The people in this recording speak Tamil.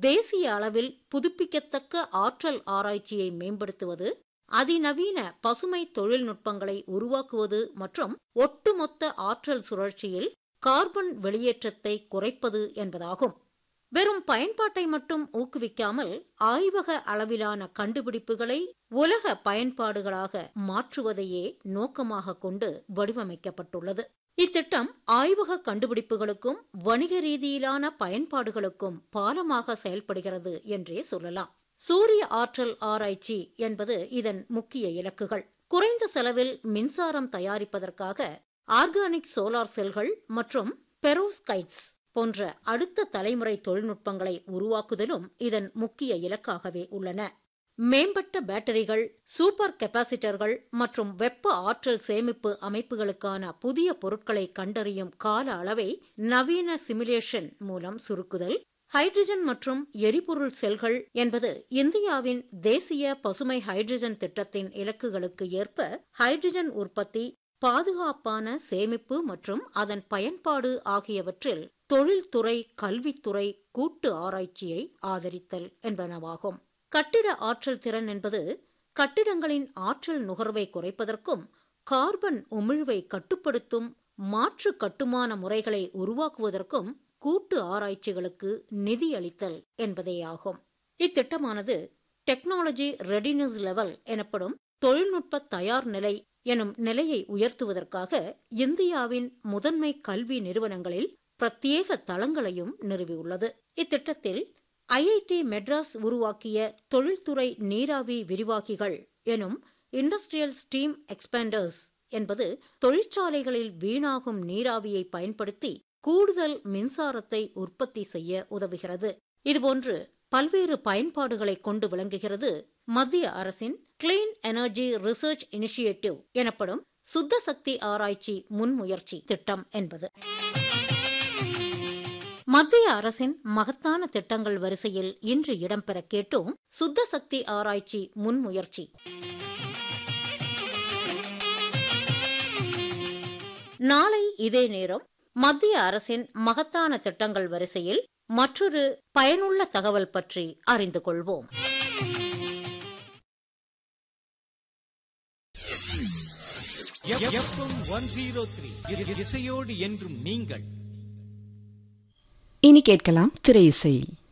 தேசிய அளவில் புதுப்பிக்கத்தக்க ஆற்றல் ஆராய்ச்சியை மேம்படுத்துவது அதிநவீன பசுமை தொழில்நுட்பங்களை உருவாக்குவது மற்றும் ஒட்டுமொத்த ஆற்றல் சுழற்சியில் கார்பன் வெளியேற்றத்தை குறைப்பது என்பதாகும் வெறும் பயன்பாட்டை மட்டும் ஊக்குவிக்காமல் ஆய்வக அளவிலான கண்டுபிடிப்புகளை உலக பயன்பாடுகளாக மாற்றுவதையே நோக்கமாக கொண்டு வடிவமைக்கப்பட்டுள்ளது இத்திட்டம் ஆய்வக கண்டுபிடிப்புகளுக்கும் வணிக ரீதியிலான பயன்பாடுகளுக்கும் பாலமாக செயல்படுகிறது என்றே சொல்லலாம் சூரிய ஆற்றல் ஆராய்ச்சி என்பது இதன் முக்கிய இலக்குகள் குறைந்த செலவில் மின்சாரம் தயாரிப்பதற்காக ஆர்கானிக் சோலார் செல்கள் மற்றும் பெரோஸ்கைட்ஸ் போன்ற அடுத்த தலைமுறை தொழில்நுட்பங்களை உருவாக்குதலும் இதன் முக்கிய இலக்காகவே உள்ளன மேம்பட்ட பேட்டரிகள் சூப்பர் கெப்பாசிட்டர்கள் மற்றும் வெப்ப ஆற்றல் சேமிப்பு அமைப்புகளுக்கான புதிய பொருட்களை கண்டறியும் கால அளவை நவீன சிமுலேஷன் மூலம் சுருக்குதல் ஹைட்ரஜன் மற்றும் எரிபொருள் செல்கள் என்பது இந்தியாவின் தேசிய பசுமை ஹைட்ரஜன் திட்டத்தின் இலக்குகளுக்கு ஏற்ப ஹைட்ரஜன் உற்பத்தி பாதுகாப்பான சேமிப்பு மற்றும் அதன் பயன்பாடு ஆகியவற்றில் தொழில்துறை கல்வித்துறை கூட்டு ஆராய்ச்சியை ஆதரித்தல் என்பனவாகும் கட்டிட ஆற்றல் திறன் என்பது கட்டிடங்களின் ஆற்றல் நுகர்வை குறைப்பதற்கும் கார்பன் உமிழ்வை கட்டுப்படுத்தும் மாற்று கட்டுமான முறைகளை உருவாக்குவதற்கும் கூட்டு ஆராய்ச்சிகளுக்கு நிதி அளித்தல் என்பதேயாகும் இத்திட்டமானது டெக்னாலஜி ரெடினஸ் லெவல் எனப்படும் தொழில்நுட்ப தயார் நிலை எனும் நிலையை உயர்த்துவதற்காக இந்தியாவின் முதன்மை கல்வி நிறுவனங்களில் பிரத்யேக தளங்களையும் நிறுவியுள்ளது இத்திட்டத்தில் ஐஐடி மெட்ராஸ் உருவாக்கிய தொழில்துறை நீராவி விரிவாக்கிகள் எனும் இண்டஸ்ட்ரியல் ஸ்டீம் எக்ஸ்பேண்டர்ஸ் என்பது தொழிற்சாலைகளில் வீணாகும் நீராவியை பயன்படுத்தி கூடுதல் மின்சாரத்தை உற்பத்தி செய்ய உதவுகிறது இதுபோன்று பல்வேறு பயன்பாடுகளை கொண்டு விளங்குகிறது மத்திய அரசின் கிளீன் எனர்ஜி ரிசர்ச் இனிஷியேட்டிவ் எனப்படும் சுத்த சக்தி ஆராய்ச்சி முன்முயற்சி திட்டம் என்பது மத்திய அரசின் மகத்தான திட்டங்கள் வரிசையில் இன்று இடம்பெற கேட்டோம் சுத்த சக்தி ஆராய்ச்சி முன்முயற்சி நாளை இதே நேரம் மத்திய அரசின் மகத்தான திட்டங்கள் வரிசையில் மற்றொரு பயனுள்ள தகவல் பற்றி அறிந்து கொள்வோம் ஒன் ஜீரோ த்ரீ இசையோடு என்றும் நீங்கள் இனி கேட்கலாம் திரை இசை